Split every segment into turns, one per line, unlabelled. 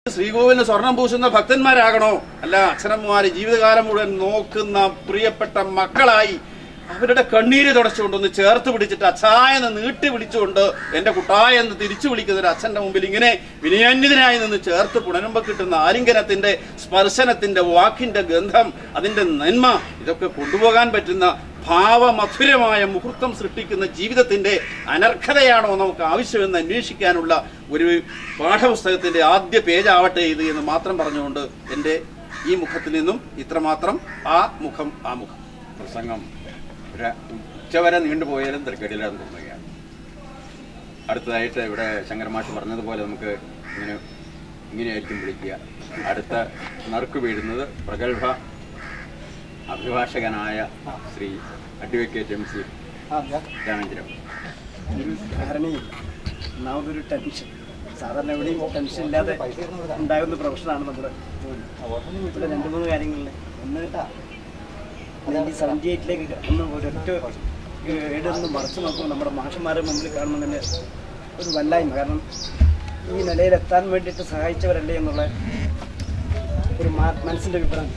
ശ്രീകോവിലിന് സ്വർണം പൂശുന്ന ഭക്തന്മാരാകണോ അല്ല അച്ഛനമ്മമാര് ജീവിതകാലം മുഴുവൻ നോക്കുന്ന പ്രിയപ്പെട്ട മക്കളായി അവരുടെ കണ്ണീര് തുടച്ചുകൊണ്ടൊന്ന് ചേർത്ത് പിടിച്ചിട്ട് അച്ഛായെന്ന് നീട്ടി വിളിച്ചുകൊണ്ട് എന്റെ കുട്ടായ എന്ന് തിരിച്ചു വിളിക്കുന്ന ഒരു അച്ഛന്റെ മുമ്പിൽ ഇങ്ങനെ വിനയാന്വിതനായി നിന്ന് ചേർത്ത് പുണരുമ്പോ കിട്ടുന്ന ആലിംഗനത്തിന്റെ സ്പർശനത്തിന്റെ വാക്കിന്റെ ഗന്ധം അതിന്റെ നന്മ ഇതൊക്കെ കൊണ്ടുപോകാൻ പറ്റുന്ന ഭാവമധുരമായ മുഹൂർത്തം സൃഷ്ടിക്കുന്ന ജീവിതത്തിന്റെ അനർഹതയാണോ നമുക്ക് ആവശ്യമെന്ന് അന്വേഷിക്കാനുള്ള ഒരു പാഠപുസ്തകത്തിന്റെ ആദ്യ പേജാവട്ടെ ഇത് എന്ന് മാത്രം പറഞ്ഞുകൊണ്ട് എൻ്റെ ഈ മുഖത്തിൽ നിന്നും ഇത്രമാത്രം ആ മുഖം ആ മുഖം
പ്രസംഗം ഒരു ഉച്ചവരെ നീണ്ടുപോയാലും തിരക്കേടില്ലാന്ന് തോന്നുകയാണ് അടുത്തതായിട്ട് ഇവിടെ ശങ്കരമാഷ് പറഞ്ഞതുപോലെ നമുക്ക് ഇങ്ങനെ ഇങ്ങനെയായിരിക്കും വിളിക്കുക അടുത്ത നറുക്ക് വീഴുന്നത് പ്രഗത്ഭ അഭിഭാഷകനായ Shri advocate M C Ramendran
ഒരു ധാരണയില്ല ഒന്നാമതൊരു ടെൻഷൻ സാധാരണ എവിടെയും ടെൻഷൻ ഇല്ലാതെ ഉണ്ടാകുന്ന പ്രൊഫഷനാണ് നമ്മുടെ ജോലി ഇവിടെ രണ്ട് മൂന്ന് കാര്യങ്ങളിൽ ഒന്ന് നയൻറ്റീൻ സെവൻറ്റി എയ്റ്റിലേക്ക് ഒന്ന് ഒരൊറ്റ ഏടൊന്ന് മറച്ചു നോക്കുമ്പോൾ നമ്മുടെ മാഷന്മാരെ മുമ്പിൽ കാണുമ്പോൾ തന്നെ ഒരു വല്ലായ്മ കാരണം ഈ നിലയിലെത്താൻ വേണ്ടിയിട്ട് സഹായിച്ചവരല്ലേ എന്നുള്ള ഒരു മാ- മനസ്സിൻ്റെ വിഭ്രാന്തി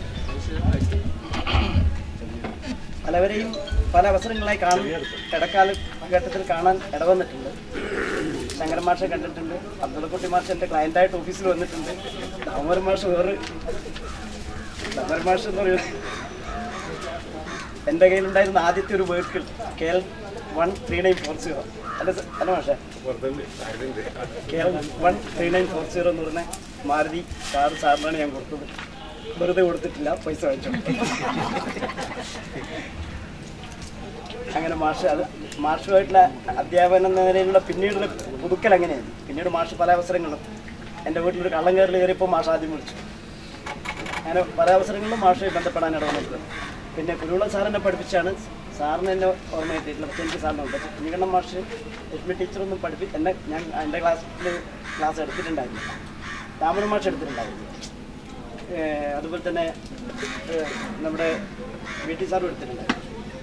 പലവരെയും പല അവസരങ്ങളായി കാണും ഇടക്കാല ഘട്ടത്തിൽ കാണാൻ ഇടവന്നിട്ടുണ്ട് ശങ്കരൻ മാഷെ കണ്ടിട്ടുണ്ട് അബ്ദുള്ളക്കുട്ടി മാഷ് എൻ്റെ ക്ലയൻ്റായിട്ട് ഓഫീസിൽ വന്നിട്ടുണ്ട് ദാമോദർ മാഷ് വേറെ ദാമോദർ മാഷ് എന്ന് പറയുന്നത് എൻ്റെ കയ്യിലുണ്ടായിരുന്ന ആദ്യത്തെ ഒരു vehicle K L one three nine four zero അല്ല സ- അല്ല മാഷേ K L one three nine four zero എന്ന് പറഞ്ഞ മാരുതി കാർ സാറിനാണ് ഞാൻ കൊടുത്തത് വെറുതെ കൊടുത്തിട്ടില്ല പൈസ വാങ്ങിച്ചു അങ്ങനെ മാഷ് അത് മാഷുമായിട്ടുള്ള അധ്യാപനം എന്ന നിലയിലുള്ള പിന്നീടുള്ള പുതുക്കൽ അങ്ങനെയായിരുന്നു പിന്നീട് മാഷ് പല അവസരങ്ങളും എൻ്റെ വീട്ടിലൊരു കള്ളം കയറി കയറിയപ്പോൾ മാഷ് ആദ്യം വിളിച്ചു അങ്ങനെ പല അവസരങ്ങളിലും മാഷുമായി ബന്ധപ്പെടാൻ ഇടവന്നിട്ടുണ്ട് പിന്നെ കുരുവിള സാറിനെ പഠിപ്പിച്ചാണ് സാറിന് എന്നെ ഓർമ്മ കിട്ടിയിട്ടില്ല പക്ഷേ എനിക്ക് സാറിനുണ്ട് പക്ഷേ കുഞ്ഞിക്കണ്ണൻ മാഷ് ലക്ഷ്മി ടീച്ചറൊന്നും പഠിപ്പി എന്നെ ഞാൻ എൻ്റെ ക്ലാസ്സിൽ ക്ലാസ് എടുത്തിട്ടുണ്ടായിരുന്നു രാമൻ മാഷ് എടുത്തിട്ടുണ്ടായിരുന്നു ഏഹ് അതുപോലെ തന്നെ ഏഹ് നമ്മുടെ വി ടി സാറും എടുത്തിട്ടുണ്ടായിരുന്നു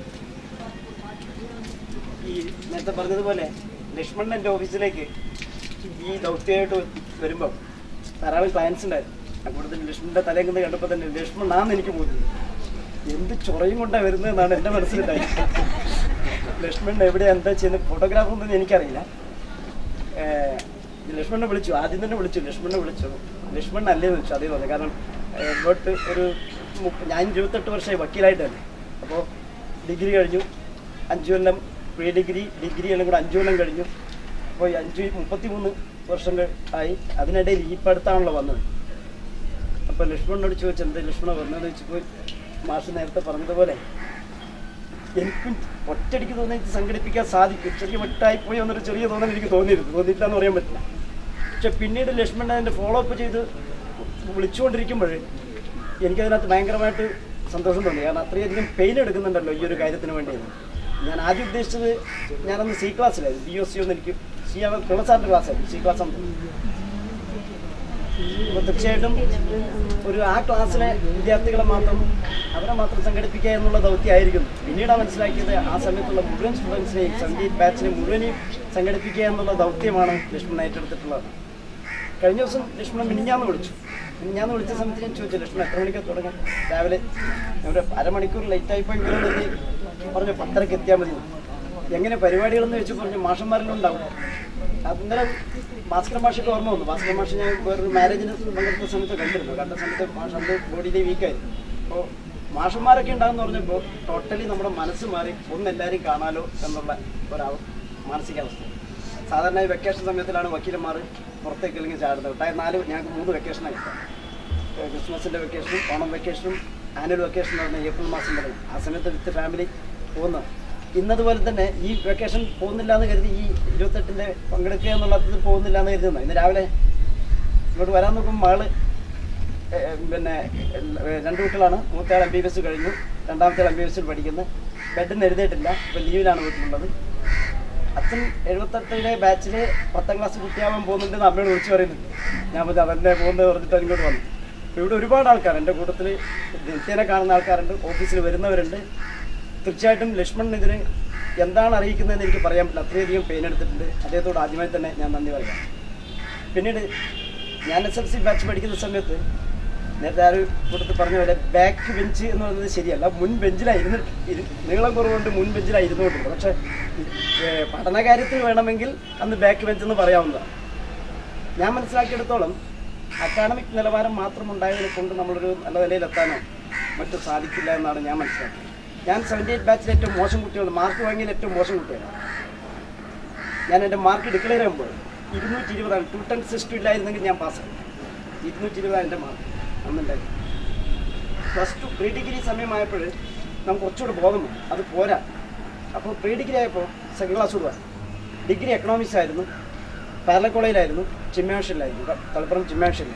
ഈ നേരത്തെ പറഞ്ഞതുപോലെ ലക്ഷ്മണൻ എൻ്റെ ഓഫീസിലേക്ക് ഈ ദൗത്യമായിട്ട് വരുമ്പോൾ ധാരാളം ക്ലയൻസ് ഉണ്ടായിരുന്നു ഞാൻ കൂടുതൽ ലക്ഷ്മണൻ്റെ തലയിൽ നിന്ന് കണ്ടപ്പോൾ തന്നെ ലക്ഷ്മണാന്ന് എനിക്ക് തോന്നി എന്ത് ചൊറയും കൊണ്ടാണ് വരുന്നതെന്നാണ് എൻ്റെ മനസ്സിലുണ്ടായി ലക്ഷ്മണൻ എവിടെ എന്താ ചെയ്യുന്നത് ഫോട്ടോഗ്രാഫർ ഒന്നും എനിക്കറിയില്ല ഏഹ് ലക്ഷ്മണനെ വിളിച്ചു ആദ്യം തന്നെ വിളിച്ചു ലക്ഷ്മണനെ വിളിച്ചു ലക്ഷ്മണൻ അല്ലേന്ന് വെച്ചു അതേ പറഞ്ഞു കാരണം ഏഹ് ഇങ്ങോട്ട് ഒരു മുപ്പ- ഞാൻ ഇരുപത്തെട്ട് വർഷമായി വക്കീലായിട്ടല്ലേ അപ്പോൾ ഡിഗ്രി കഴിഞ്ഞു അഞ്ചു കൊല്ലം പ്രീ ഡിഗ്രി ഡിഗ്രി എല്ലാം കൂടെ അഞ്ചു കൊല്ലം കഴിഞ്ഞു അപ്പോൾ ഈ അഞ്ച് മുപ്പത്തി മൂന്ന് വർഷം കഴി- ആയി അതിനിടയിൽ ഈ അടുത്താണല്ലോ വന്നത് അപ്പോൾ ലക്ഷ്മണനോട് ചോദിച്ചു എന്താ ലക്ഷ്മണ വന്നതെന്ന് വെച്ചപ്പോൾ മാഷ് നേരത്തെ പറഞ്ഞതുപോലെ എനിക്കും ഒറ്റയടിക്ക് തോന്നി ഇത് സംഘടിപ്പിക്കാൻ സാധിക്കും ചെറിയ വെട്ടായിപ്പോയി എന്നൊരു ചെറിയ തോന്നൽ എനിക്ക് തോന്നിയിരുന്നു തോന്നിയില്ല എന്ന് പറയാൻ പറ്റില്ല പക്ഷെ പിന്നീട് ലക്ഷ്മണൻ അതിൻ്റെ ഫോളോ അപ്പ് ചെയ്ത് വിളിച്ചുകൊണ്ടിരിക്കുമ്പോൾ എനിക്കതിനകത്ത് ഭയങ്കരമായിട്ട് സന്തോഷം തോന്നി കാരണം അത്രയധികം പെയിൻ എടുക്കുന്നുണ്ടല്ലോ ഈ ഒരു കാര്യത്തിന് വേണ്ടി ഞാൻ ആദ്യം ഉദ്ദേശിച്ചത് ഞാനന്ന് സി ക്ലാസ്സിലായിരുന്നു ബി ഒ സി ഒന്ന് എനിക്ക് സി പിളസാറിൻ്റെ ക്ലാസ്സായിരുന്നു സി ക്ലാസ് ആണ് അപ്പോൾ തീർച്ചയായിട്ടും ഒരു ആ ക്ലാസ്സിലെ വിദ്യാർത്ഥികളെ മാത്രം അവരെ മാത്രം സംഘടിപ്പിക്കുക എന്നുള്ള ദൗത്യമായിരിക്കും പിന്നീടാണ് മനസ്സിലാക്കിയത് ആ സമയത്തുള്ള മുഴുവൻ സ്റ്റുഡൻസിനെയും സെവൻറ്റി ബാച്ചിനെ മുഴുവനെയും സംഘടിപ്പിക്കുക എന്നുള്ള ദൗത്യമാണ് ലക്ഷ്മണൻ ഏറ്റെടുത്തിട്ടുള്ളത് കഴിഞ്ഞ ദിവസം ലക്ഷ്മണൻ മിനിഞ്ഞാന്ന് വിളിച്ചു മിനിഞ്ഞാന്ന് വിളിച്ച സമയത്ത് ഞാൻ ചോദിച്ചു ലക്ഷ്മണൻ എത്ര മണിക്കാണ് തുടങ്ങാം രാവിലെ ഒരു അരമണിക്കൂർ ലേറ്റായി പോയി ഇങ്ങനെ പറഞ്ഞു പത്തരക്ക് എത്തിയാൽ മതി എങ്ങനെ പരിപാടികളെന്ന് വെച്ച് പറഞ്ഞു മാഷന്മാരെല്ലാം ഉണ്ടാവും അന്നേരം ഭാസ്കര മാഷൊക്കെ ഓർമ്മ വന്നു ഭാസ്കര മാഷ് ഞാൻ വേറൊരു മാരേജിന് പങ്കെടുത്ത സമയത്ത് കണ്ടിരുന്നു കണ്ട സമയത്ത് മാഷ് അന്ന് ബോഡിയിലെ വീക്കായിരുന്നു അപ്പോൾ മാഷന്മാരൊക്കെ ഉണ്ടാകുന്ന പറഞ്ഞപ്പോൾ ടോട്ടലി നമ്മുടെ മനസ്സ് മാറി ഒന്ന് എല്ലാവരെയും കാണാലോ എന്നുള്ള ഒരാ മാനസികാവസ്ഥ സാധാരണ ഈ വെക്കേഷൻ സമയത്തിലാണ് വക്കീലന്മാർ പുറത്തേക്ക് അല്ലെങ്കിൽ ചാടുന്നത് ഒട്ടായ നാല് ഞങ്ങൾക്ക് മൂന്ന് വെക്കേഷനായി ക്രിസ്മസിൻ്റെ വെക്കേഷനും ഓണം വെക്കേഷനും ആനുവൽ വെക്കേഷൻ എന്ന് പറഞ്ഞാൽ ഏപ്രിൽ മാസം വരെ ആ സമയത്ത് വിത്ത് ഫാമിലി പോകുന്നത് ഇന്നതുപോലെ തന്നെ ഈ വെക്കേഷൻ പോകുന്നില്ല എന്ന് കരുതി ഈ ഇരുപത്തെട്ടിൻ്റെ പങ്കെടുക്കുക എന്നുള്ള അർത്ഥത്തിൽ പോകുന്നില്ല എന്ന് കരുതുന്നത് ഇന്ന് രാവിലെ ഇങ്ങോട്ട് വരാൻ നോക്കുമ്പോൾ മകള് ഏഹ്, പിന്നെ ഏഹ്, രണ്ട് കുട്ടികളാണ് മൂത്തയാൾ എം ബി ബി എസ് കഴിഞ്ഞു രണ്ടാമത്തെ എം ബി ബി എസിൽ പഠിക്കുന്നു ബെഡിന് എഴുതിയിട്ടില്ല ഇപ്പം ലീവിലാണ് വീട്ടിലുള്ളത് അച്ഛൻ എഴുപത്തെട്ടിലെ ബാച്ചിൽ പത്താം ക്ലാസ് കുട്ടിയാവാൻ പോകുന്നുണ്ടെന്ന് അമ്മയോട് വിളിച്ചു പറയുന്നുണ്ട് ഞാൻ പറഞ്ഞു അതന്നെ പോകുന്നത് പറഞ്ഞിട്ട് ഇങ്ങോട്ട് വന്നു അപ്പോൾ ഇവിടെ ഒരുപാട് ആൾക്കാർ എൻ്റെ കൂട്ടത്തിൽ നിത്യേനെ കാണുന്ന ആൾക്കാരുണ്ട് ഓഫീസിൽ വരുന്നവരുണ്ട് തീർച്ചയായിട്ടും ലക്ഷ്മണൻ ഇതിന് എന്താണ് അറിയിക്കുന്നതെന്ന് എനിക്ക് പറയാൻ പറ്റില്ല അത്രയധികം പെയിൻ എടുത്തിട്ടുണ്ട് അദ്ദേഹത്തോട് ആദ്യമായി തന്നെ ഞാൻ നന്ദി പറയാം പിന്നീട് ഞാൻ എസ് എൽ സി ബാച്ച് പഠിക്കുന്ന സമയത്ത് നേരത്തെ ആരും കൊടുത്ത് പറഞ്ഞ പോലെ ബാക്ക് ബെഞ്ച് എന്ന് പറയുന്നത് ശരിയല്ല മുൻ ബെഞ്ചിലായിരുന്നു ഇരു- നീളം കുറവുകൊണ്ട് മുൻ ബെഞ്ചിലായിരുന്നുകൊണ്ടില്ല പക്ഷേ ഏഹ്, പഠനകാര്യത്തിൽ വേണമെങ്കിൽ അന്ന് ബാക്ക് ബെഞ്ച് എന്ന് പറയാവുന്നതാണ് ഞാൻ മനസ്സിലാക്കിയെടുത്തോളം അക്കാഡമിക് നിലവാരം മാത്രം ഉണ്ടായതിനെ കൊണ്ട് നമ്മളൊരു നല്ല നിലയിലെത്താനോ മറ്റു സാധിക്കില്ല എന്നാണ് ഞാൻ മനസ്സിലാക്കിയത് ഞാൻ സെവൻറ്റി എയ്റ്റ് ബാച്ചിൽ ഏറ്റവും മോശം കുട്ടിയാണ് മാർക്ക് വാങ്ങിയതിൽ ഏറ്റവും മോശം കുട്ടിയാണ് ഞാൻ എൻ്റെ മാർക്ക് ഡിക്ലെയർ ചെയ്യുമ്പോൾ ഇരുന്നൂറ്റി ഇരുപതാണ് ടു ടെൻ സിസ്റ്റം ഇല്ലായിരുന്നെങ്കിൽ ഞാൻ പാസ്സായി ഇരുന്നൂറ്റി ഇരുപതാണ് എൻ്റെ മാർക്ക് അന്നുണ്ടായി പ്ലസ് ടു പ്രീ ഡിഗ്രി സമയമായപ്പോൾ നമുക്ക് കുറച്ചുകൂടെ ബോധം വന്നു അത് പോരാ അപ്പോൾ പ്രീ ഡിഗ്രി ആയപ്പോൾ സെക്കൻഡ് ക്ലാസ് വിടുക ഡിഗ്രി എക്കണോമിക്സ് ആയിരുന്നു പാരല കോളേജിലായിരുന്നു ചിമ്മാഷനിലായിരുന്നു തലപ്പുറം ചിമ്മാഷനിൽ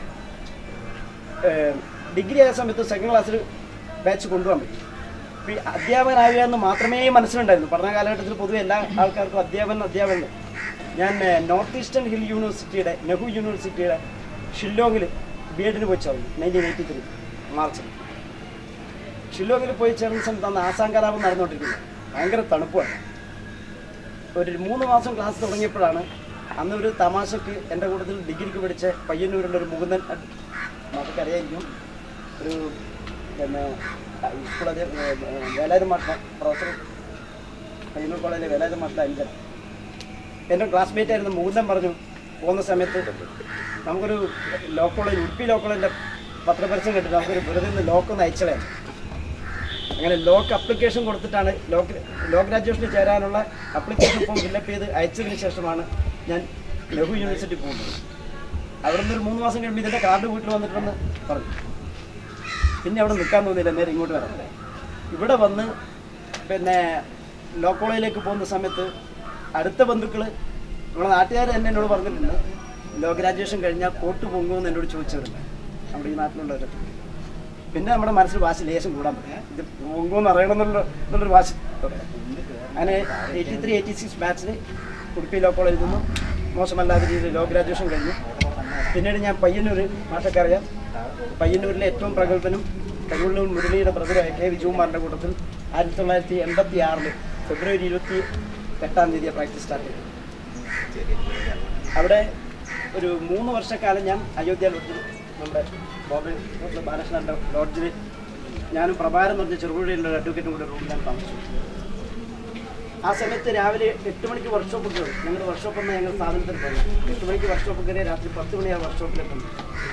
ഡിഗ്രി ആയ സമയത്ത് സെക്കൻഡ് ക്ലാസ്സിൽ ബാച്ച് കൊണ്ടുപോകാൻ പറ്റി അപ്പോൾ ഈ അധ്യാപകനാവുക എന്ന് മാത്രമേ മനസ്സിലുണ്ടായിരുന്നു പഠന കാലഘട്ടത്തിൽ പൊതുവെ എല്ലാ ആൾക്കാർക്കും അധ്യാപകൻ അധ്യാപകൻ ഞാൻ ഏഹ്, നോർത്ത് ഈസ്റ്റേൺ ഹിൽ യൂണിവേഴ്സിറ്റിയുടെ നെഹ്റു യൂണിവേഴ്സിറ്റിയുടെ ഷില്ലോങ്ങിൽ ബി എഡിന് പോയി ചേർന്നു നയൻറ്റീൻ എയ്റ്റി ത്രീ മാർച്ചിൽ ഷില്ലോങ്ങിൽ പോയി ചേർന്ന സമയത്ത് അന്ന് ആസാം കലാപം നടന്നുകൊണ്ടിരിക്കുന്നത് ഭയങ്കര തണുപ്പാണ് ഒരു മൂന്ന് മാസം ക്ലാസ് തുടങ്ങിയപ്പോഴാണ് അന്ന് ഒരു തമാശക്ക് എൻ്റെ കൂട്ടത്തിൽ ഡിഗ്രിക്ക് പഠിച്ച പയ്യന്നൂരിലുള്ള ഒരു മുകുന്ദൻ അഡ്- നമുക്ക് അറിയായിരിക്കും ഒരു പിന്നെ സ്കൂൾ അതേ വേലായുധ മാഷ പ്രൊഫസർ പയ്യന്നൂർ കോളേജിലെ വേലായുധ മാഷിൻ്റെ അഞ്ചൻ എൻ്റെ ക്ലാസ്മേറ്റ് ആയിരുന്ന മുകുന്ദൻ പറഞ്ഞു പോകുന്ന സമയത്ത് നമുക്കൊരു ലോ കോളേജ് ഉടുപ്പി ലോ കോളേജിൻ്റെ പത്രപരസ്യം കണ്ടിട്ട് നമുക്കൊരു വെറുതെ നിന്ന് ലോക്കൊന്ന് അയച്ചളയാം അങ്ങനെ ലോക്ക് അപ്ലിക്കേഷൻ കൊടുത്തിട്ടാണ് ലോ ലോ ഗ്രാജുവേഷന് ചേരാനുള്ള അപ്ലിക്കേഷൻ ഫോം ഫില്ലപ്പ് ചെയ്ത് അയച്ചതിന് ശേഷമാണ് ഞാൻ നെഹ്റു യൂണിവേഴ്സിറ്റി പോകുന്നത് അവിടെ നിന്ന് ഒരു മൂന്ന് മാസം കഴിയുമ്പോൾ ഇതിൻ്റെ കാർഡ് വീട്ടിൽ വന്നിട്ടുണ്ടെന്ന് പറഞ്ഞു പിന്നെ അവിടെ നിൽക്കാൻ തോന്നിയില്ല നേരെ ഇങ്ങോട്ട് വരാം ഇവിടെ വന്ന് പിന്നെ ലോ കോളേജിലേക്ക് പോകുന്ന സമയത്ത് അടുത്ത ബന്ധുക്കൾ നമ്മുടെ നാട്ടുകാർ തന്നെ എന്നോട് പറഞ്ഞിട്ടുണ്ട് ലോ ഗ്രാജുവേഷൻ കഴിഞ്ഞാൽ കോട്ട് പൊങ്ങുമെന്ന് എന്നോട് ചോദിച്ചവരുണ്ട് നമ്മുടെ ഈ നാട്ടിലുള്ളവരൊക്കെ പിന്നെ നമ്മുടെ മനസ്സിൽ വാശി ലേശം കൂടാൻ പറ്റും ഇത് പൊങ്ങുമെന്ന് അറിയണം എന്നുള്ള എന്നുള്ളൊരു വാശി തുടങ്ങി. അങ്ങനെ എയ്റ്റി ത്രീ എയ്റ്റി സിക്സ് ബാച്ചിൽ ഉടുപ്പി ലോ കോളേജിൽ നിന്നും മോശമല്ലാത്ത രീതിയിൽ ലോ ഗ്രാജുവേഷൻ കഴിഞ്ഞു പിന്നീട് ഞാൻ പയ്യന്നൂർ മാഷൊക്കെ അറിയാം പയ്യന്നൂരിലെ ഏറ്റവും പ്രഗത്ഭനും തമിഴിലൂർ മുരളിയുടെ ബ്രദറായ കെ വിജയകുമാറിൻ്റെ കൂട്ടത്തിൽ ആയിരത്തി തൊള്ളായിരത്തി എൺപത്തി ആറിൽ ഫെബ്രുവരി ഇരുപത്തി എട്ടാം തീയതി പ്രാക്ടീസ് സ്റ്റാർട്ട് ചെയ്തു അവിടെ ഒരു മൂന്ന് വർഷക്കാലം ഞാൻ അയോധ്യ ലോഡ്ജിൽ നമ്മുടെ ബോബെ ഹോട്ടൽ ബാലകൃഷ്ണൻ്റെ ലോഡ്ജിൽ ഞാനും പ്രഭാരം എന്ന് പറഞ്ഞ ചെറുപുഴയിലുള്ള ഒരു അഡ്വക്കേറ്റും കൂടെ റൂമിലാണ് താമസിച്ചു ആ സമയത്ത് രാവിലെ എട്ട് മണിക്ക് വർക്ക്ഷോപ്പ് കയറും ഞങ്ങൾ വർക്ക്ഷോപ്പ് എന്ന് ഞങ്ങൾ സ്ഥാപനത്തിൽ പോയി എട്ട് മണിക്ക് വർക്ക്ഷോപ്പ് കയറി രാത്രി പത്ത് മണിയാണ് വർക്ക്ഷോപ്പിലെത്തുന്നത്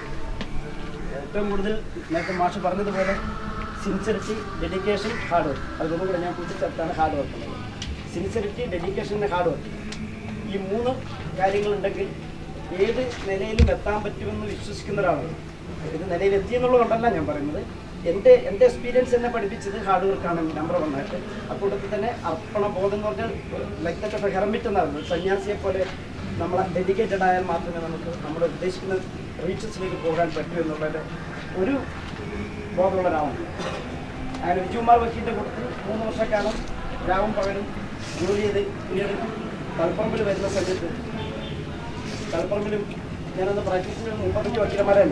ഏറ്റവും കൂടുതൽ നേരത്തെ മാഷ് പറഞ്ഞതുപോലെ സിൻസിയറിറ്റി ഡെഡിക്കേഷൻ ഹാർഡ് വർക്ക് അതുകൊണ്ട് കൂടെ ഞാൻ കൂട്ടിച്ചേർത്താണ് ഹാർഡ് വർക്ക് ഉള്ളത് സിൻസിയറിറ്റി ഡെഡിക്കേഷൻ ഹാർഡ് വർക്ക് ഈ മൂന്ന് കാര്യങ്ങളുണ്ടെങ്കിൽ ഏത് നിലയിലും എത്താൻ പറ്റുമെന്ന് വിശ്വസിക്കുന്ന ഒരാളാണ് ഇത് നിലയിൽ എത്തിയെന്നുള്ളതുകൊണ്ടല്ല ഞാൻ പറയുന്നത് എൻ്റെ എൻ്റെ എക്സ്പീരിയൻസ് എന്നെ പഠിപ്പിച്ചത് ഹാർഡ് വർക്കാണ് നമ്പർ വൺ ആയിട്ട് അക്കൂട്ടത്തിൽ തന്നെ അർപ്പണ ബോധം എന്ന് പറഞ്ഞാൽ ലൈക്ക് ദറ്റ് ഓഫ് ഹെർമിറ്റ് എന്നാണ് ഒരു സന്യാസിയെ പോലെ നമ്മൾ ഡെഡിക്കേറ്റഡ് ആയാൽ മാത്രമേ നമുക്ക് നമ്മൾ ഉദ്ദേശിക്കുന്ന റീച്ചസിലേക്ക് പോകാൻ പറ്റൂ എന്നുള്ളത് ഒരു ബോധമുള്ള ഒരാളാണ് അങ്ങനെ വിജുകുമാർ വക്കീലിൻ്റെ കൂട്ടത്തിൽ മൂന്ന് വർഷക്കാലം രാവും പകലും ജോലി ചെയ്ത് പിന്നീട് തലപ്പറമ്പിൽ വരുന്ന സമയത്ത് തലപ്പറമ്പിലും ഞാനന്ന് പ്രാക്ടീസിന് മുപ്പത്തഞ്ച് വക്കീലന്മാരെ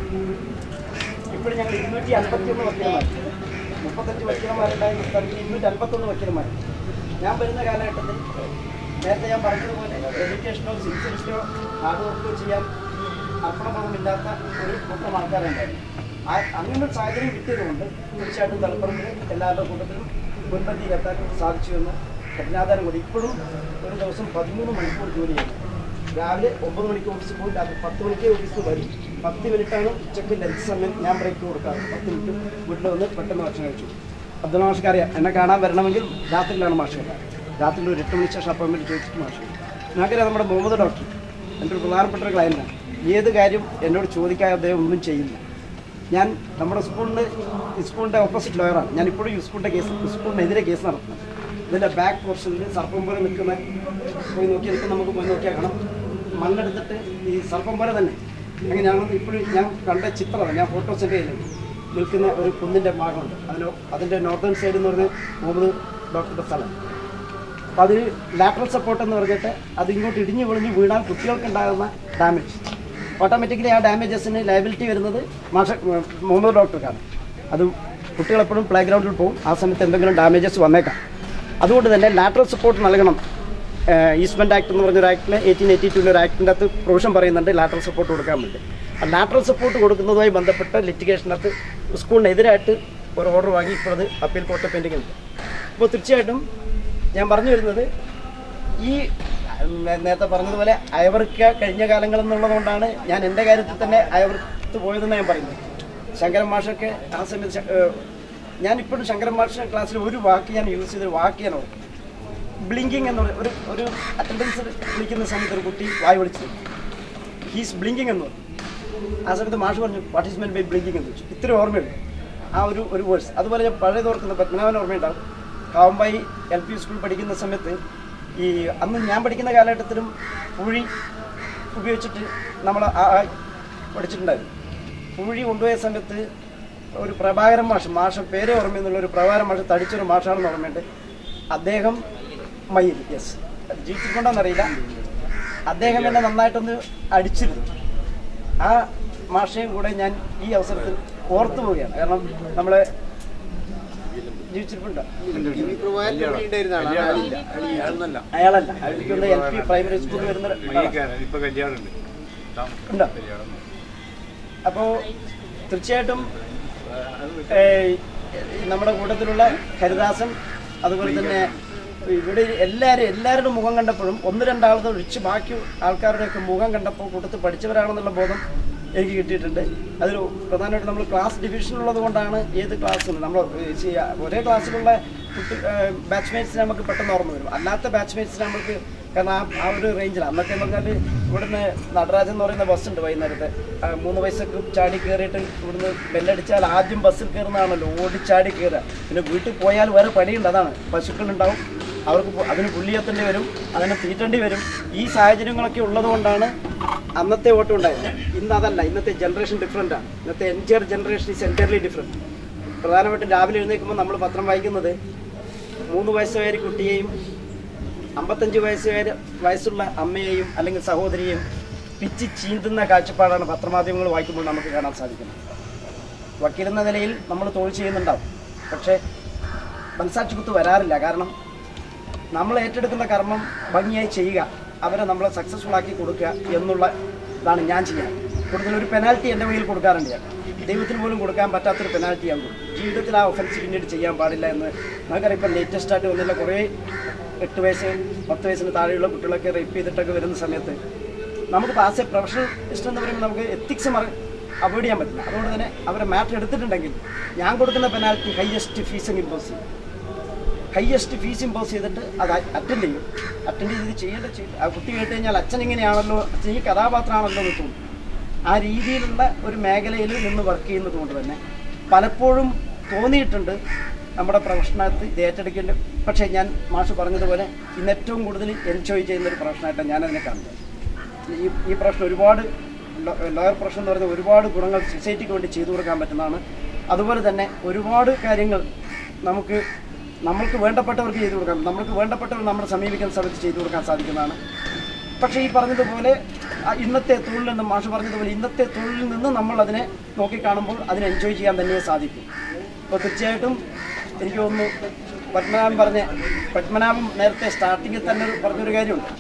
ഇപ്പോഴും ഞങ്ങൾ ഇരുന്നൂറ്റി അൻപത്തി ഒന്ന് വക്കീലന്മാർ മുപ്പത്തഞ്ച് വക്കീലന്മാരുണ്ടായിരുന്ന സ്ഥലത്ത് ഇരുന്നൂറ്റി അൻപത്തൊന്ന് വക്കീലന്മാർ ഞാൻ വരുന്ന കാലഘട്ടത്തിൽ നേരത്തെ ഞാൻ പറഞ്ഞതുപോലെ എഡ്യൂക്കേഷനോ സിൻസിയറിറ്റോ ഹാർഡ് വർക്കോ ചെയ്യാൻ അർപ്പണബോധമില്ലാത്ത ഒരു കൂട്ടം ആൾക്കാരുണ്ടായിരുന്നു ആ അങ്ങനെ ഒരു സാഹചര്യം കിട്ടിയതുകൊണ്ട് തീർച്ചയായിട്ടും തലപ്പുറത്തിൽ എല്ലാവരുടെ കൂട്ടത്തിലും മുൻപന്തിയിലെത്താൻ സാധിച്ചു എന്ന് കഠിനാധാരം കൂടി ഇപ്പോഴും ഒരു ദിവസം പതിമൂന്ന് മണിക്കൂർ ജോലി ചെയ്യുന്നു രാവിലെ ഒമ്പത് മണിക്ക് ഓഫീസിൽ പോകും രാത്രി പത്ത് മണിക്ക് ഓഫീസിൽ വരും പത്ത് മിനിറ്റാണ് ഉച്ചയ്ക്ക് ലഞ്ച് സമയം ഞാൻ ബ്രേക്ക് കൊടുക്കാറ് പത്ത് മിനിറ്റ് വീട്ടിൽ വന്ന് പെട്ടെന്ന് ഭക്ഷണം കഴിച്ചു അബ്ദുൽ മാഷ്ക്ക് അറിയാം എന്നെ കാണാൻ വരണമെങ്കിൽ രാത്രിയിലാണ് മാഷ് വരാറ് രാത്രി ഒരു എട്ട് മണിക്ക് ശേഷം അപ്പോയിൻമെൻറ്റ് ചോദിച്ചിട്ട് മാഷ് വരും ഞങ്ങൾക്കറിയാം നമ്മുടെ മുഹമ്മദ് ഡോക്ടർ എൻ്റെ ഒരു പ്രധാനപ്പെട്ട ഒരു ക്ലയൻറ്റാണ് ഏത് കാര്യം എന്നോട് ചോദിക്കാതെ അദ്ദേഹം ഒന്നും ചെയ്യില്ല ഞാൻ നമ്മുടെ സ്കൂളിൻ്റെ സ്കൂളിൻ്റെ ഓപ്പോസിറ്റ് ലോയറാണ് ഞാൻ ഇപ്പോഴും ഈ സ്കൂളിൻ്റെ കേസ് സ്കൂളിനെതിരെ കേസ് നടത്തുന്നത് ഇതിൻ്റെ ബാക്ക് പോർഷനിൽ സർപ്പം പോലെ നിൽക്കുന്ന പോയി നോക്കി നിൽക്കുന്ന നമുക്ക് പോയി നോക്കിയാൽ കാണാം മണ്ണെടുത്തിട്ട് ഈ സർപ്പം പോലെ തന്നെ അങ്ങനെയാണ് ഇപ്പോഴും ഞാൻ കണ്ട ചിത്രമാണ് ഞാൻ ഫോട്ടോ സെൻഡ് ചെയ്യുന്നുണ്ട് നിൽക്കുന്ന ഒരു കുന്നിൻ്റെ ഭാഗമുണ്ട് അതിന് അതിൻ്റെ നോർത്തേൺ സൈഡ് എന്ന് പറഞ്ഞാൽ മുഹമ്മദ് ഡോക്ടറുടെ സ്ഥലം അപ്പോൾ അതിൽ ലാറ്ററൽ സപ്പോർട്ട് എന്ന് പറഞ്ഞിട്ട് അത് ഇങ്ങോട്ട് ഇടിഞ്ഞു പൊളിഞ്ഞ് വീണാൽ കുട്ടികൾക്ക് ഉണ്ടാകുന്ന ഡാമേജ് ഓട്ടോമാറ്റിക്കലി ആ ഡാമേജസിന് ലയബിലിറ്റി വരുന്നത് മാഷ മുഹമ്മദ് ഡോക്ടർക്കാണ് അത് കുട്ടികളെപ്പോഴും പ്ലേ ഗ്രൗണ്ടിൽ പോകും ആ സമയത്ത് എന്തെങ്കിലും ഡാമേജസ് വന്നേക്കാം അതുകൊണ്ട് തന്നെ ലാറ്ററൽ സപ്പോർട്ട് നൽകണം ഈസ്റ്റ്മെൻറ്റ് ആക്ട് എന്ന് പറഞ്ഞൊരു ആക്ടിൽ എയ്റ്റീൻ എയ്റ്റി ടുവിൽ ഒരു ആക്ടിൻ്റെ അകത്ത് പ്രൊവിഷൻ പറയുന്നുണ്ട് ലാറ്ററൽ സപ്പോർട്ട് കൊടുക്കാൻ വേണ്ടി ലാറ്ററൽ സപ്പോർട്ട് കൊടുക്കുന്നതുമായി ബന്ധപ്പെട്ട ലിറ്റിഗേഷനകത്ത് സ്കൂളിനെതിരായിട്ട് ഒരു ഓർഡർ വാങ്ങി ഇപ്പോൾ അത് അപ്പീൽ കോർട്ട് പെൻഡിംഗ് ഉണ്ട് അപ്പോൾ തീർച്ചയായിട്ടും ഞാൻ പറഞ്ഞു വരുന്നത് ഈ നേ- നേരത്തെ പറഞ്ഞതുപോലെ അയവർക്ക് കഴിഞ്ഞ കാലങ്ങൾ എന്നുള്ളതുകൊണ്ടാണ് ഞാൻ എൻ്റെ കാര്യത്തിൽ തന്നെ അയവർക്ക് പോയതെന്ന് ഞാൻ പറയുന്നത് ശങ്കരൻ മാഷൊക്കെ ആ സമയത്ത് ശ- ഏഹ് ഞാനിപ്പോഴും ശങ്കരൻ മാഷ ക്ലാസ്സിൽ ഒരു വാക്ക് ഞാൻ യൂസ് ചെയ്തൊരു വാക്ക് ഞാൻ ഓർക്കും ബ്ലിങ്കിങ് എന്ന് പറയും ഒരു ഒരു അറ്റൻഡൻസ് വിളിക്കുന്ന സമയത്ത് ഒരു കുട്ടി വായി വിളിച്ചു ഹീസ് ബ്ലിങ്കിങ് എന്ന് പറഞ്ഞു ആ സമയത്ത് മാഷ് പറഞ്ഞു what is meant by blinking എന്ന് ചോദിച്ചു ഇത്ര ഓർമ്മയുണ്ട് ആ ഒരു ഒരു വേഴ്സ് അതുപോലെ ഞാൻ പഴയത് ഓർക്കുന്ന പത്മനാഭൻ ഓർമ്മയുണ്ടാവും കാവമ്പായി എൽ പി സ്കൂൾ പഠിക്കുന്ന സമയത്ത് ഈ അന്ന് ഞാൻ പഠിക്കുന്ന കാലഘട്ടത്തിലും കുഴി ഉപയോഗിച്ചിട്ട് നമ്മൾ പഠിച്ചിട്ടുണ്ടായിരുന്നു കുഴി കൊണ്ടുപോയ സമയത്ത് ഒരു പ്രഭാകരൻ മാഷ് മാഷ പേര് ഓർമ്മയെന്നുള്ള ഒരു പ്രഭാകരൻ മാഷ് തടിച്ചൊരു മാഷാണെന്ന് ഓർമ്മയുണ്ട് അദ്ദേഹം മയിൽ യെസ് ജീവിച്ചിട്ടുണ്ടോന്നറിയില്ല അദ്ദേഹം എന്നെ നന്നായിട്ടൊന്ന് അടിച്ചിരുന്നു ആ മാഷയും കൂടെ ഞാൻ ഈ അവസരത്തിൽ ഓർത്തു പോവുകയാണ് കാരണം നമ്മളെ ജീവിച്ചിട്ടുണ്ടോ അയാളല്ല എനിക്കൊന്ന് എൽ പി പ്രൈമറി സ്കൂളിൽ വരുന്ന ആളാണ്.
ഇപ്പൊ കല്യാണമുണ്ട്
ഉണ്ടോ അപ്പോൾ തീർച്ചയായിട്ടും ഏഹ്, നമ്മുടെ കൂട്ടത്തിലുള്ള ഹരിദാസൻ അതുപോലെ തന്നെ ഇവിടെ എല്ലാവരും എല്ലാവരുടെ മുഖം കണ്ടപ്പോഴും ഒന്ന് രണ്ടാളത് ഒഴിച്ച് ബാക്കി ആൾക്കാരുടെയൊക്കെ മുഖം കണ്ടപ്പോൾ കൂട്ടത്തിൽ പഠിച്ചവരാണെന്നുള്ള ബോധം എനിക്ക് കിട്ടിയിട്ടുണ്ട് അതിൽ പ്രധാനമായിട്ട് നമ്മൾ ക്ലാസ് ഡിവിഷൻ ഉള്ളത് കൊണ്ടാണ് ഏത് ക്ലാസ്സും നമ്മൾ ഏഹ്, ചെയ്യാ- ഒരേ ക്ലാസ്സിലുള്ള കുട്ടി ബാച്ച്മേറ്റ്സിനെ നമുക്ക് പെട്ടെന്ന് ഓർമ്മ വരും അല്ലാത്ത ബാച്ച്മേറ്റ്സിനെ നമുക്ക് കാരണം ആ ആ ഒരു റേഞ്ചിൽ അന്നൊക്കെ എന്ന് പറഞ്ഞാൽ ഇവിടുന്ന് നടരാജൻ എന്ന് പറയുന്ന ബസ് ഉണ്ട് വൈകുന്നേരത്തെ ആ, മൂന്ന് വയസ്സൊക്കെ ചാടി കയറിയിട്ട് ഇവിടുന്ന് ബെല്ലടിച്ചാൽ ആദ്യം ബസ്സിൽ കയറുന്നതാണല്ലോ ഓടിച്ചാടി കയറുക പിന്നെ വീട്ടിൽ പോയാൽ വേറെ പണിയുണ്ട് അതാണ് പശുക്കളുണ്ടാവും അവർക്ക് പു- അതിന് പുള്ളിയെത്തേണ്ടി വരും അതിന് തീറ്റേണ്ടി വരും ഈ സാഹചര്യങ്ങളൊക്കെ ഉള്ളത് കൊണ്ടാണ് അന്നത്തെ വോട്ട് ഉണ്ടായത് ഇന്ന് അതല്ല ഇന്നത്തെ ജനറേഷൻ ഡിഫറെൻ്റ് ആണ് ഇന്നത്തെ എൻജിയർ ജനറേഷൻ ഈസ് എൻറ്റയർലി ഡിഫറെൻറ്റ് പ്രധാനമായിട്ടും രാവിലെ എഴുന്നേൽക്കുമ്പോൾ നമ്മൾ പത്രം വായിക്കുന്നത് മൂന്ന് വയസ്സുകാരി കുട്ടിയെയും അമ്പത്തഞ്ച് വയസ്സുകാര് വയസ്സുള്ള അമ്മയെയും അല്ലെങ്കിൽ സഹോദരിയെയും പിച്ചി ചീന്തുന്ന കാഴ്ചപ്പാടാണ് പത്രമാധ്യമങ്ങൾ വായിക്കുമ്പോൾ നമുക്ക് കാണാൻ സാധിക്കുന്നത് വക്കീലെന്ന നിലയിൽ നമ്മൾ തൊഴിൽ ചെയ്യുന്നുണ്ടാവും പക്ഷേ മനസാക്ഷി കുത്ത് വരാറില്ല കാരണം നമ്മൾ ഏറ്റെടുക്കുന്ന കർമ്മം ഭംഗിയായി ചെയ്യുക അവരെ നമ്മൾ സക്സസ്ഫുൾ ആക്കി കൊടുക്കുക എന്നുള്ള ഇതാണ് ഞാൻ ചെയ്യുക കൂടുതൽ ഒരു പെനാൽറ്റി എൻ്റെ കയ്യിൽ കൊടുക്കാറുണ്ട് ഞാൻ ദൈവത്തിന് പോലും കൊടുക്കാൻ പറ്റാത്തൊരു പെനാൽറ്റി ഞാൻ കൊടുക്കും ജീവിതത്തിൽ ആ ഒഫൻസ് പിന്നീട് ചെയ്യാൻ പാടില്ല എന്ന് നമുക്കറിയാം ഇപ്പം ലേറ്റസ്റ്റ് ആയിട്ട് വന്നില്ല കുറേ എട്ട് വയസ്സ് പത്ത് വയസ്സിന് താഴെയുള്ള കുട്ടികളൊക്കെ റേപ്പ് ചെയ്തിട്ടൊക്കെ വരുന്ന സമയത്ത് നമുക്ക് ആസ് എ പ്രൊഫഷണലിസ്റ്റ് എന്ന് പറയുമ്പോൾ നമുക്ക് എത്തിക്സ് മറി അവോയ്ഡ് ചെയ്യാൻ പറ്റില്ല അതുകൊണ്ട് തന്നെ അവരെ മാറ്റർ എടുത്തിട്ടുണ്ടെങ്കിൽ ഞാൻ കൊടുക്കുന്ന പെനാൽറ്റി ഹൈയസ്റ്റ് ഫീസ് ഇമ്പോസ് ചെയ്യും ഹയസ്റ്റ് ഫീസ് ഇമ്പോസ് ചെയ്തിട്ട് അത് അറ്റൻഡ് ചെയ്യും അറ്റൻഡ് ചെയ്ത് ചെയ്യേണ്ട ചെയ്യും ആ കുട്ടി കേട്ട് കഴിഞ്ഞാൽ അച്ഛൻ ഇങ്ങനെയാണല്ലോ അച്ഛൻ ഈ കഥാപാത്രമാണല്ലോ എന്ന് തോന്നും ആ രീതിയിലുള്ള ഒരു മേഖലയിൽ നിന്ന് വർക്ക് ചെയ്യുന്നത് കൊണ്ട് തന്നെ പലപ്പോഴും തോന്നിയിട്ടുണ്ട് നമ്മുടെ പ്രൊഫഷനകത്ത് ഇത് ഏറ്റെടുക്കേണ്ട പക്ഷേ ഞാൻ മാഷ് പറഞ്ഞതുപോലെ ഇന്ന് ഏറ്റവും കൂടുതൽ എൻജോയ് ചെയ്യുന്ന ഒരു പ്രൊഫഷനായിട്ടാണ് ഞാനതിനെ കാണുന്നത് ഈ ഈ പ്രശ്നം ഒരുപാട് ലോയർ പ്രൊഫഷൻ എന്ന് പറയുന്ന ഒരുപാട് ഗുണങ്ങൾ സൊസൈറ്റിക്ക് വേണ്ടി ചെയ്തു കൊടുക്കാൻ പറ്റുന്നതാണ് അതുപോലെ തന്നെ ഒരുപാട് കാര്യങ്ങൾ നമുക്ക് നമ്മൾക്ക് വേണ്ടപ്പെട്ടവർക്ക് ചെയ്തു കൊടുക്കാം നമ്മൾക്ക് വേണ്ടപ്പെട്ടവർ നമ്മൾ സമീപിക്കുന്ന സമയത്ത് ചെയ്തു കൊടുക്കാൻ സാധിക്കുന്നതാണ് പക്ഷേ ഈ പറഞ്ഞതുപോലെ ആ ഇന്നത്തെ തൊഴിലിൽ നിന്ന് മാഷ് പറഞ്ഞതുപോലെ ഇന്നത്തെ തൊഴിലിൽ നിന്ന് നമ്മൾ അതിനെ നോക്കിക്കാണുമ്പോൾ അതിനെ എൻജോയ് ചെയ്യാൻ തന്നെ സാധിക്കും അപ്പോൾ തീർച്ചയായിട്ടും എനിക്ക് തോന്നുന്നു പത്മനാഭൻ പറഞ്ഞ പത്മനാഭൻ നേരത്തെ സ്റ്റാർട്ടിങ്ങിൽ തന്നെ ഒരു പറഞ്ഞൊരു കാര്യമുണ്ട്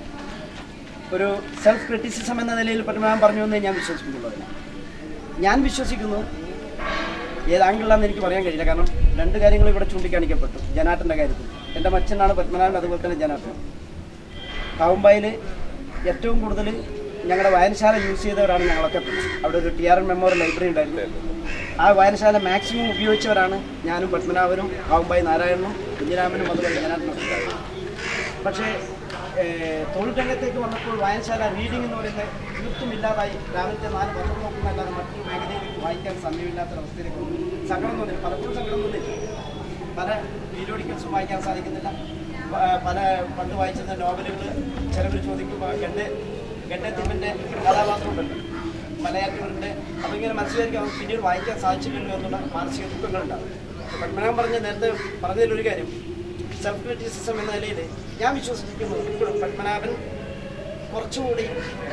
ഒരു സെൽഫ് ക്രിറ്റിസിസം എന്ന നിലയിൽ പരമാവധി പറഞ്ഞു എന്നേ ഞാൻ വിശ്വസിക്കുന്നുള്ളൂ അതിനെ. ഞാൻ വിശ്വസിക്കുന്നു ഏത് ആംഗിളിലാണെന്ന് എനിക്ക് പറയാൻ കഴിയില്ല കാരണം രണ്ട് കാര്യങ്ങൾ ഇവിടെ ചൂണ്ടിക്കാണിക്കപ്പെട്ടു ജനാട്ടൻ്റെ കാര്യത്തിൽ എൻ്റെ മച്ചനാണ് പത്മനാഭൻ അതുപോലെ തന്നെ ജനാട്ടൻ കാവുമ്പായിൽ ഏറ്റവും കൂടുതൽ ഞങ്ങളുടെ വായനശാല യൂസ് ചെയ്തവരാണ് ഞങ്ങളൊക്കെ അവിടെ ഒരു T R N memorial library ഉണ്ടായിരുന്നു ആ വായനശാല മാക്സിമം ഉപയോഗിച്ചവരാണ് ഞാനും പത്മനാഭനും കാവുമ്പായി നാരായണനും കുഞ്ഞിരാമനും അതുപോലെ ജനാട്ടനും ഒക്കെ. പക്ഷേ ഏഹ്, തൊഴിൽ രംഗത്തേക്ക് വന്നപ്പോൾ വായനശാല റീഡിംഗ് എന്ന് പറയുന്നത് തീർത്തും ഇല്ലാതായി രാവിലത്തെ നാല് പത്രം നോക്കുന്നല്ലാതെ മറ്റൊരു മേഖലയിലേക്ക് വായിക്കാൻ സമയമില്ലാത്തൊരവസ്ഥയിലേക്ക് വന്നു സങ്കടം തോന്നി പലപ്പോഴും സങ്കടം തോന്നി പല പീരിയോഡിക്കൽസും വായിക്കാൻ സാധിക്കുന്നില്ല പ- പല പണ്ട് വായിച്ചിരുന്ന നോവലുകൾ ചിലവർ ചോദിക്കുമ്പോൾ ഗണ്ഡ ഗണ്ഡത്തിൻ്റെ കഥാപാത്രം ഉണ്ടല്ലോ മലയാറ്റൂരിൻ്റെ അതിങ്ങനെ മനസ്സിലായിരിക്കും അവർക്ക് പിന്നീട് വായിക്കാൻ സാധിച്ചില്ലല്ലോ എന്നുള്ള മാനസിക ദുഃഖങ്ങളുണ്ടാവും പത്മനാഭൻ പറഞ്ഞ നേരത്തെ പറഞ്ഞതിലൊരു കാര്യം സെൽഫ് ക്രിറ്റിസിസം എന്ന നിലയിൽ ഞാൻ വിശ്വസിക്കുന്നു ഇപ്പോഴും പത്മനാഭൻ കുറച്ചുകൂടി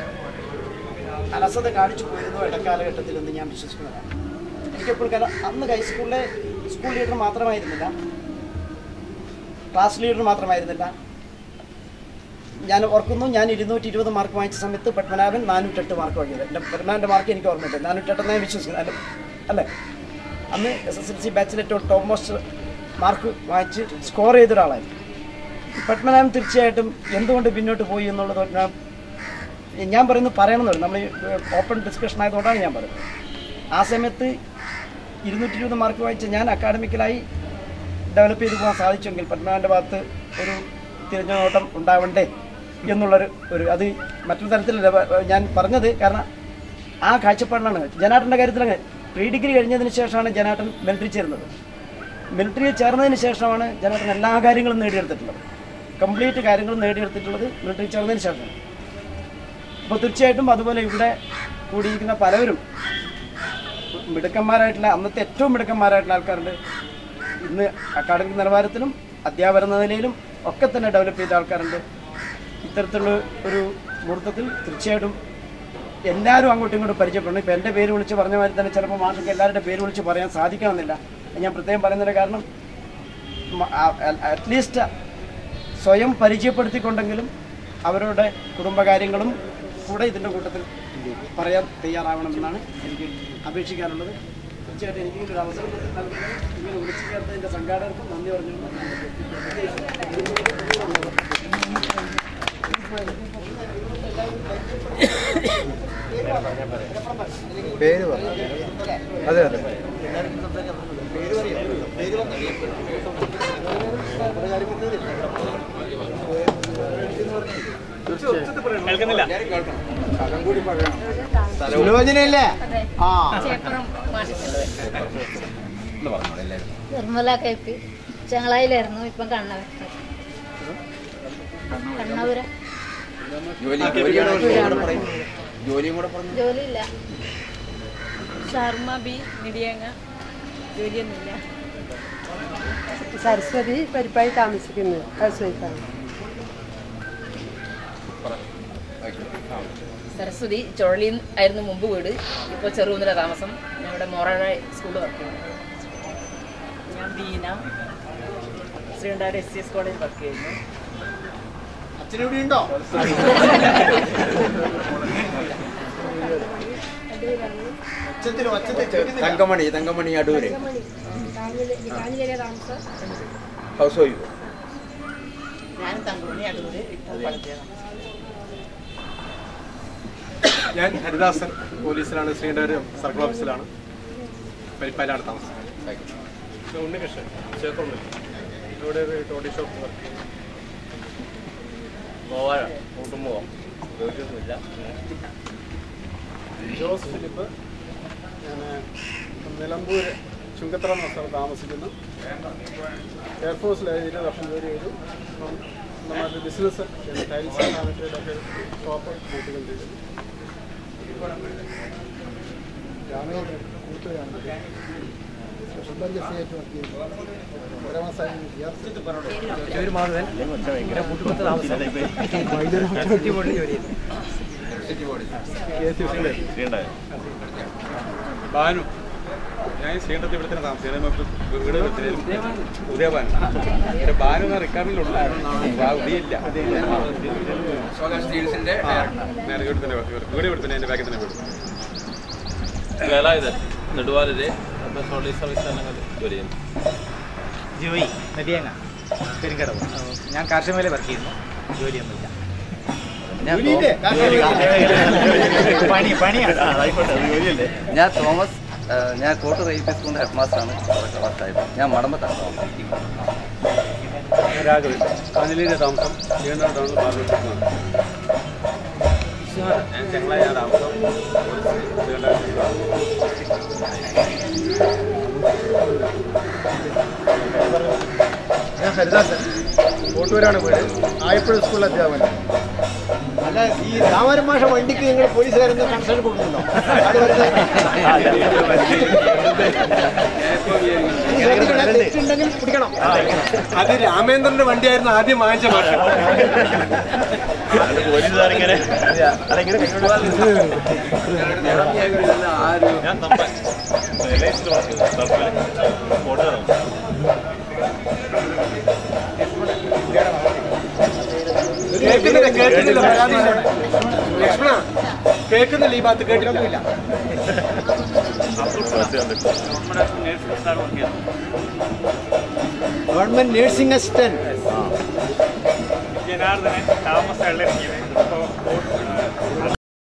അലസത കാണിച്ചു പോയിരുന്നു ഇടക്കാലഘട്ടത്തിൽ എന്ന് ഞാൻ വിശ്വസിക്കുന്നതാണ് എനിക്കെപ്പോഴും കാരണം അന്ന് ഹൈസ്കൂളിലെ സ്കൂൾ ലീഡർ മാത്രമായിരുന്നില്ല ക്ലാസ് ലീഡർ മാത്രമായിരുന്നില്ല ഞാൻ ഓർക്കുന്നു ഞാൻ ഇരുന്നൂറ്റി ഇരുപത് മാർക്ക് വാങ്ങിച്ച സമയത്ത് പത്മനാഭൻ നാനൂറ്റെട്ട് മാർക്ക് വാങ്ങിയത് എൻ്റെ പത്മനാഭൻ്റെ മാർക്ക് എനിക്ക് ഓർമ്മയുണ്ട് നാനൂറ്റെട്ടെന്ന് ഞാൻ വിശ്വസിക്കുന്നു അല്ല അല്ലേ അന്ന് എസ് എസ് എൽ സി ബാച്ചിൽ ഏറ്റവും ടോപ്പ് മോസ്റ്റ് മാർക്ക് വാങ്ങിച്ച് സ്കോർ ചെയ്ത ഒരാളായിരുന്നു പത്മനാഭൻ തീർച്ചയായിട്ടും എന്തുകൊണ്ട് പിന്നോട്ട് പോയി എന്നുള്ളത് ഞാൻ- ഞാൻ പറയുന്നത് പറയണമെന്നുണ്ട് നമ്മൾ ഓപ്പൺ ഡിസ്കഷൻ ആയതുകൊണ്ടാണ് ഞാൻ പറയുന്നത് ആ സമയത്ത് ഇരുന്നൂറ്റി ഇരുപത് മാർക്ക് വായിച്ച ഞാൻ അക്കാഡമിക്കലായി ഡെവലപ്പ് ചെയ്ത് പോകാൻ സാധിച്ചെങ്കിൽ പത്മനാഭൻ്റെ ഭാഗത്ത് ഒരു തിരിഞ്ഞ നോട്ടം ഉണ്ടാവണ്ടേ എന്നുള്ളൊരു ഒരു അത് മറ്റൊരു തരത്തിലല്ല പ- ഞാൻ പറഞ്ഞത് കാരണം ആ കാഴ്ചപ്പാടിലാണ് ജനാട്ടൻ്റെ കാര്യത്തിൽ അങ്ങനെ പ്രീ ഡിഗ്രി കഴിഞ്ഞതിന് ശേഷമാണ് ജനാട്ടൻ മിലിറ്ററി ചേരുന്നത് മിലിറ്ററിയിൽ ചേർന്നതിന് ശേഷമാണ് ജനാട്ടൻ എല്ലാ കാര്യങ്ങളും നേടിയെടുത്തിട്ടുള്ളത് കംപ്ലീറ്റ് കാര്യങ്ങളും നേടിയെടുത്തിട്ടുള്ളത് മിലിറ്ററി ചേർന്നതിന് ശേഷമാണ് അപ്പോൾ തീർച്ചയായിട്ടും അതുപോലെ ഇവിടെ കൂടിയിരിക്കുന്ന പലവരും മിടുക്കന്മാരായിട്ടുള്ള അന്നത്തെ ഏറ്റവും മിടുക്കന്മാരായിട്ടുള്ള ആൾക്കാരുണ്ട് ഇന്ന് അക്കാഡമിക് നിലവാരത്തിലും അധ്യാപന നിലയിലും ഒക്കെ തന്നെ ഡെവലപ്പ് ചെയ്ത ആൾക്കാരുണ്ട് ഇത്തരത്തിലുള്ള ഒരു മുഹൂർത്തത്തിൽ തീർച്ചയായിട്ടും എല്ലാവരും അങ്ങോട്ടും ഇങ്ങോട്ടും പരിചയപ്പെടണം ഇപ്പം എൻ്റെ പേര് വിളിച്ച് പറഞ്ഞ മാതിരി തന്നെ ചിലപ്പോൾ മാഷൊക്കെ എല്ലാവരുടെ പേര് വിളിച്ച് പറയാൻ സാധിക്കണമെന്നില്ല ഞാൻ പ്രത്യേകം പറയുന്നതിൻ്റെ കാരണം അറ്റ്ലീസ്റ്റ് സ്വയം പരിചയപ്പെടുത്തിക്കൊണ്ടെങ്കിലും അവരുടെ കുടുംബകാര്യങ്ങളും കൂടെ ഇതിൻ്റെ കൂട്ടത്തിൽ പറയാൻ തയ്യാറാവണമെന്നാണ് എനിക്ക് അപേക്ഷിക്കാനുള്ളത് തീർച്ചയായിട്ടും എനിക്ക് ഒരു അവസരം നൽകുന്നത് ഇങ്ങനെ വിളിച്ചു ചേർത്തതിൻ്റെ സംഘാടകർക്കും നന്ദി പറഞ്ഞുകൊണ്ട് ഞാൻ
പേര് പറഞ്ഞു അതെ അതെ സുലോചനയല്ലേ ആ
നിർമ്മല കെ പി ചങ്ങളായിലായിരുന്നു ഇപ്പം കണ്ണവർ കണ്ണവര
ജോലിയും കൂടെ പറഞ്ഞു
ജോലിയില്ല
ശർമ്മ ബി നിടിയങ്ങ ജോലിയൊന്നുമില്ല
സരസ്വതി പരിപ്പായി താമസിക്കുന്നു ഹൗസ് വൈഫാണ്
സരസ്വതി ചുഴലിയിൽ ആയിരുന്നു മുമ്പ് വീട് ഇപ്പോൾ ചെറുകുന്നില താമസം ഞാൻ ഇവിടെ മൊറഴ സ്കൂളിൽ വർക്ക് ചെയ്യുന്നു
ഞാൻ ബീന ശ്രീണ്ടാട് S C S college work ചെയ്യുന്നു
അച്ഛനിവിടെ ഉണ്ടോ തങ്കമണി തങ്കമണി അടൂര് ഹൗസ് വൈഫ്
ഞാനും തങ്കുമണി അടൂര് ഇപ്പോൾ പഠിച്ചതാണ്
ഞാൻ ഹരിദാസൻ പോലീസിലാണ് ശ്രീനഗർ സർക്കിൾ ഓഫീസിലാണ് പരിപ്പാലാണ് താമസം ഞാൻ ഉണ്ണികൃഷ്ണൻ ചേർത്തുണ്ട് ഇവിടെ ഒരു ടോട്ടി ഷോപ്പ് വർക്ക് ചെയ്യുന്നു
ഗോവാഴ കൂട്ടുമുഖം ജോലിയൊന്നുമില്ല
ജോസ് ഫിലിപ്പ് ഞാൻ നിലമ്പൂർ ചുങ്കത്തറ എന്ന സ്ഥലത്ത് താമസിക്കുന്നു എയർഫോഴ്സിൽ ഇരുപത് വർഷം ജോലി ചെയ്തു ഇപ്പം നമ്മുടെ ബിസിനസ് ടൈൽസ് സാനിറ്ററിയുടെ ഷോപ്പ് നോക്കിക്കൊണ്ടിരിക്കുന്നു ബാനു ഞാൻ ശ്രീകണ്ഠത്തിൽ ഇവിടെ തന്നെ താമസിക്കുന്നത് വീട് ഉദയബാൻ എൻ്റെ ബാനു എന്ന റിക്കാർഡിലുള്ള ഉദയില്ല
സ്വകാര്യ സ്റ്റീൽസിന്റെ
നേരെ ഇവിടെ തന്നെ വീട് ഇവിടെ തന്നെ എൻ്റെ ബാക്കിൽ തന്നെ വീട്
വേലായുധൻ നെടുവാലിലെ പോലീസ് സർവീസ് തന്നെ ജോലി ചെയ്യുന്നു
ജോയി നദിയങ്ങ പെരുങ്കടവ് ഞാൻ കാർഷികമേലെ വർക്ക് ചെയ്യുന്നു ജോലിയൊന്നുമില്ല പണി പണിയാണ്
ഞാൻ തോമസ് ആ, ഞാൻ കോട്ടൂർ എൽ പി സ്കൂളിൻ്റെ ഹെഡ് മാസ്റ്ററാണ് വർക്കായിട്ട് ഞാൻ മടമ്പത്താണ് താമസിക്കുന്നത്
രാഘവൻ കാഞ്ഞലിയുടെ താമസം ശ്രീകണ്ഠ ടൗണിൽ മാർഗം ഞാൻ ചെങ്ങളായ താമസം
ഞാൻ ഹരിദാസൻ കോട്ടൂരാണ് വീട് ആയപ്പുഴ സ്കൂളിൽ അധ്യാപകൻ
അല്ല ഈ രാമൻ മാഷ വണ്ടിക്ക് നിങ്ങൾ പോലീസുകാരെന്ന് കൺസേൺ കൊടുക്കുന്നുണ്ടോ അത് വെറുതെ തെറ്റുണ്ടെങ്കിൽ പിടിക്കണം
അത് രാമേന്ദ്രന്റെ വണ്ടിയായിരുന്നു ആദ്യം വാങ്ങിച്ച മാഷ
പോലീസുകാരിങ്ങനെ ഞാൻ തമ്പാൻ റിലയൻസിൽ വർക്ക് ചെയ്യുന്നു തമ്പാൻ കോട്ടയം
കേൾക്കുന്നില്ല കേൾക്കുന്നില്ല പരാതി ലക്ഷ്മണ കേൾക്കുന്നില്ല ഈ ഭാഗത്ത് കേട്ടിട്ടൊന്നുമില്ല
ഗവൺമെന്റ് നഴ്സിംഗ് അസിസ്റ്റന്റ്
ജനാർദ്ദനൻ താമസ ഇറങ്ങിയത് ഇപ്പോൾ